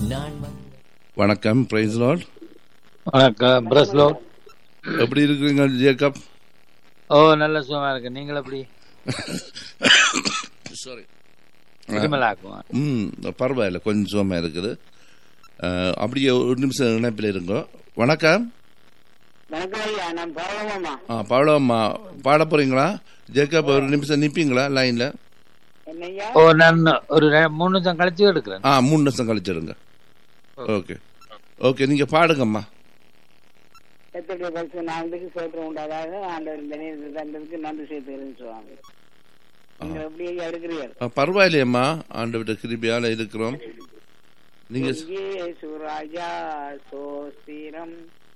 நான் வந்து வணக்கம் பிரைஸ் லார்ட் வணக்கம் பிரஸ்லோ எப்படி இருக்கிறீங்க ஜேக்கப் ஓ நல்ல சுகமா இருக்கு நீங்கள் எப்படி சாரி இருமலாக்கும் ம் பரவாயில்ல கொஞ்சம் சுகமாக இருக்குது அஹ், அப்படியே ஒரு நிமிஷம் இணைப்பில் இருங்கோ வணக்கம் வணக்கம் ஐயா நான் பரவமாமா ஆ பவளம்மா பாட போறீங்களா ஜேக்கப் ஒரு நிமிஷம் நிற்பீங்களா லைனில் என்னய்யா ஓ நான் ஒரு ரெ- மூணு நிமிஷம் கழிச்சு எடுக்கிறேன் ஆ மூணு நிமிஷம் கழிச்சிடுங்க ஓகே ஓகே நீங்கள் பாடுங்கம்மா எத்தனை பரிசு நாளுக்கு சோற்றம் உண்டாதாக ஆண்டவர் இந்த நேரத்தை தந்ததுக்கு நன்றி சேர்த்துக்கிறேன்னு சொல்லுவாங்க நீங்கள் எப்படி ஐயா இருக்கிறீர்கள் ஆ, பரவாயில்லையம்மா ஆண்டவிட்ட கிருபியால் இருக்கிறோம் நீங்கள் இயேசு ராஜா சோஸ்திரம்